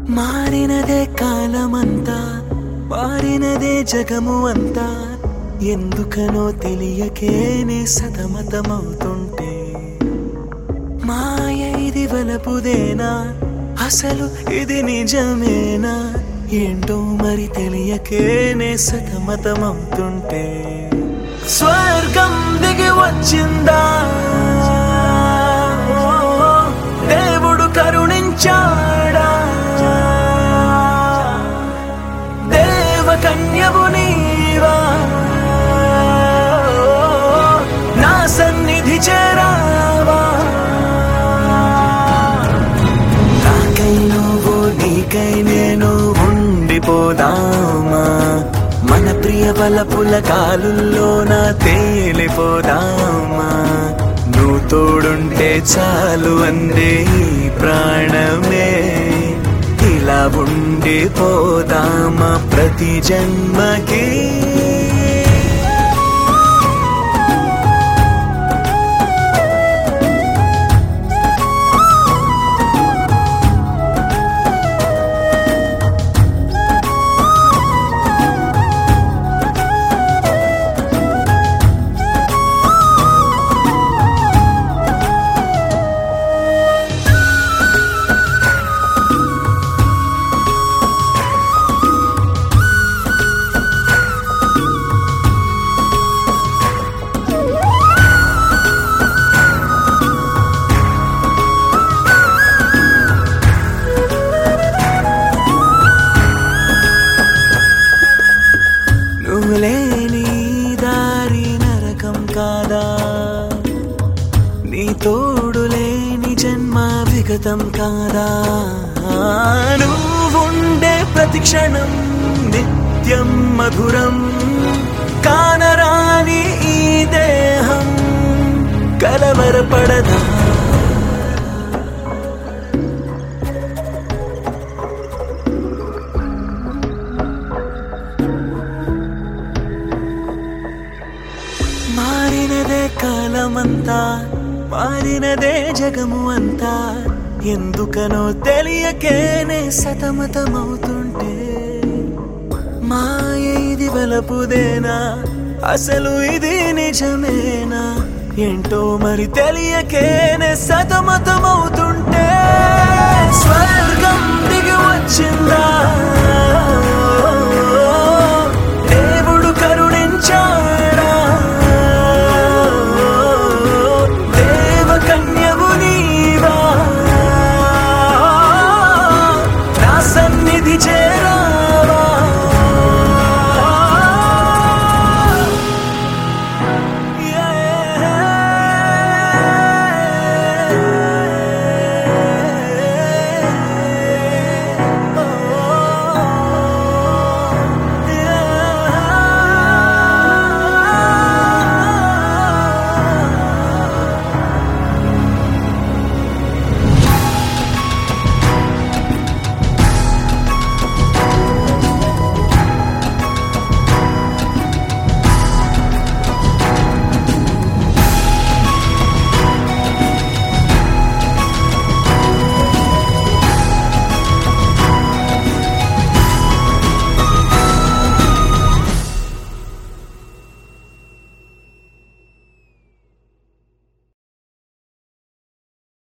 మారినదే కాలమంతా మారినదే జగము అంతా ఎందుకనో తెలియకేనే సతమతమవుతుంటే మాయ ఇది వలపుదేనా అసలు ఇది నిజమేనా ఏంటో మరి తెలియకేనే సతమతమవుతుంటే స్వర్గం దిగి వచ్చిందా దేవుడు కరుణించాడా దేవ కన్యవు నీవా నా సన్నిధి చేరావా నాకై నువ్వు నీకై నేను ఉండిపోదామా మన ప్రియ బలపుల కాలుల్లోన తేలిపోదామా నువ్వు తోడుంటే చాలు అందే ఈ ప్రాణమే ఇలా ఉండిపోదామా ప్రతి జన్మకి నువ్వు లేని ఈ దారి నరకం కాదా నీ తోడు లేని జన్మ విగతం కాదా నువ్వుండే ప్రతి క్షణం నిత్యం మధురం కానరాని ఈ దేహం కలవరపడదా మారినదే కాలమంతా మారినదే జగము అంతా ఎందుకనో తెలియకేనే సతమతమవుతుంటే మాయ ఇది వలపుదేనా అసలు ఇది నిజమేనా ఏంటో మరి తెలియకేనే సతమతమవుతుంటే స్వ